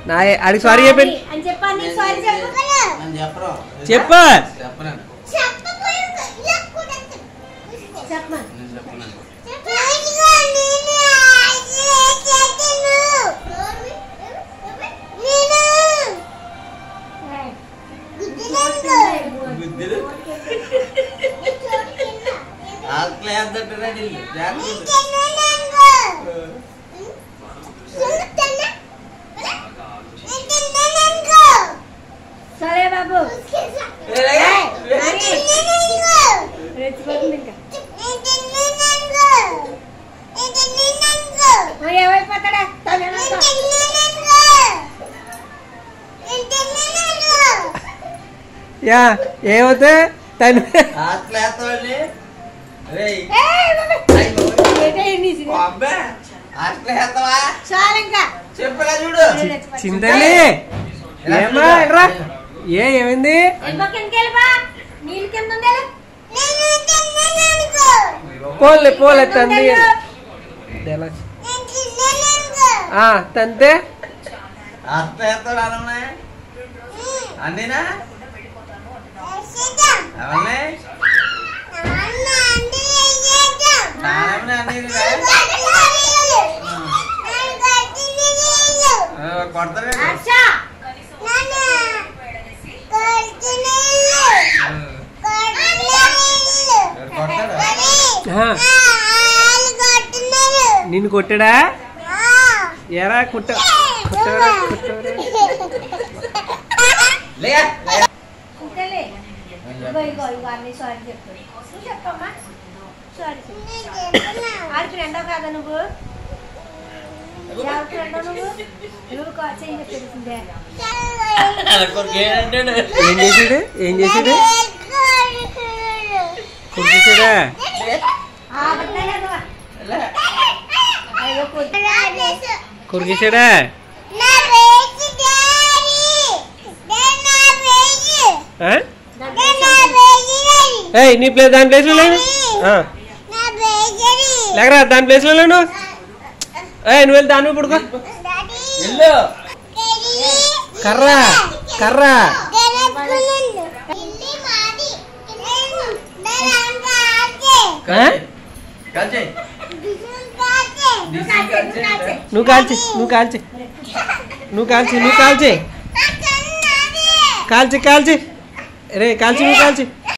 నా అడిగి సారీ చెప్పండి అని చెప్పాను నీకు సారీ చెప్పు నేను చెప్పరు చెప్పు చెప్పను చెప్పమా నేను చెప్పను గుద్దిరు ఆకలి వేద్దంటున్నా నీళ్ళు జాగ్రత్త సరే బాబు ఏయ్, మరి రెచ్చిపోతుంది ఇంకా మరి ఏమైపోతాడా తనేనంతా. యా ఏమవుతే తను ఆకలి వేస్తామండి రేయ్ ఏయ్ బాబు. అయ్ బాబోయ్. ఏంటో ఎన్ని ఇసిరి. ఓ అబ్బే ఆకలి వేస్తావా చాలు ఇంకా చెప్పరా చూడు రెచ్చిపోతుంది. చింతల్లి ఏమా రా ఏ ఏమైంది వెళ్ళిపో కిందకి వెళ్ళిపో. నీళ్ళు కింద ఉంది వెళ్ళు. పోలే పోలే కింద తంది ఉంది వెళ్ళు. ఎలా? ఆ తంతే ఆకలి వేస్తాడు అనమ్మా అండినా అవన్నీ నానమ్మని అండి కొడతాడు హర్ష. కొడతాడు ఆ, నిన్ను కొట్టాడా ఎరా కుట్ట కుట్టరా కుట్టరా లే ఇంతలే. ఇగో ఇగో ఇగో అన్ని సారీ చెప్పు నువ్వు చెప్పమ్మా సారీ చెప్పు ఆడికి రెండో కాదా నువ్వు ఎవరికి రెండో నువ్వు నువ్వు కాల్ చేయండి తెలిసిందే కొడుకేంటాడు ఏం చేసాడు ఏం చేసాడు కుట్టేసాడా ఆ అబద్ధాలే నువ్వు. అయ్యో పొద్దున కురికేసాడా ఆ? ఏయ్ నీ ప్లేస్ దాని ప్లేస్లో లేను ఆ, లేకరా దాని ప్లేస్లో లేను ఏయ్ నువ్వు వెళ్ళి దాని మీద పడుకో ఇల్లు కర్ర కర్ర ఆ? కలిసి నువ్వు కాల్చి నువ్వు కాల్చి నువ్వు కాల్చి నువ్వు కాల్చి కాల్చి కాల్చి రే కాల్చి నువ్వు కాల్చి